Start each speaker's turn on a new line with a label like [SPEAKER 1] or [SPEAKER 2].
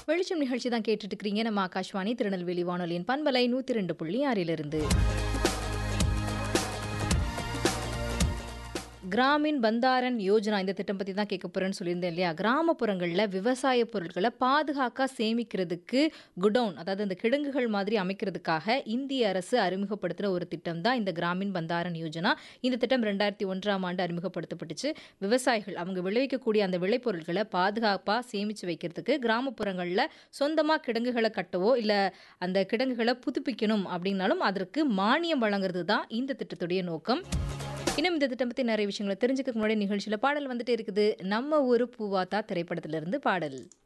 [SPEAKER 1] வெளிச்சம் நிகழ்ச்சி தான் கேட்டுட்டு இருக்கிறீங்க நம்ம ஆகாஷ்வாணி திருநெல்வேலி வானொலியின் பண்பலை நூற்றி ரெண்டு புள்ளி ஆறிலிருந்து கிராமின் பந்தாரன் யோஜனா இந்த திட்டம் பற்றி தான் கேட்க போகிறேன்னு சொல்லியிருந்தேன் இல்லையா கிராமப்புறங்களில் விவசாய பொருட்களை பாதுகாக்க சேமிக்கிறதுக்கு குடவுன் அதாவது அந்த கிடங்குகள் மாதிரி அமைக்கிறதுக்காக இந்திய அரசு அறிமுகப்படுத்தின ஒரு திட்டம் தான் இந்த கிராமின் பந்தாரன் யோஜனா இந்த திட்டம் ரெண்டாயிரத்தி ஒன்றாம் ஆண்டு அறிமுகப்படுத்தப்பட்டுச்சு விவசாயிகள் அவங்க விளைவிக்கக்கூடிய அந்த விளைபொருட்களை பாதுகாப்பாக சேமித்து வைக்கிறதுக்கு கிராமப்புறங்களில் சொந்தமாக கிடங்குகளை கட்டவோ இல்லை அந்த கிடங்குகளை புதுப்பிக்கணும் அப்படின்னாலும் அதற்கு மானியம் வழங்குறது தான் இந்த திட்டத்துடைய நோக்கம் இன்னும் இந்த திட்டம் பற்றி நிறைய விஷயங்களை தெரிஞ்சுக்க முன்னாடி நிகழ்ச்சியில் பாடல் வந்துட்டே இருக்குது நம்ம ஊரு பூவாத்தா திரைப்படத்திலிருந்து பாடல்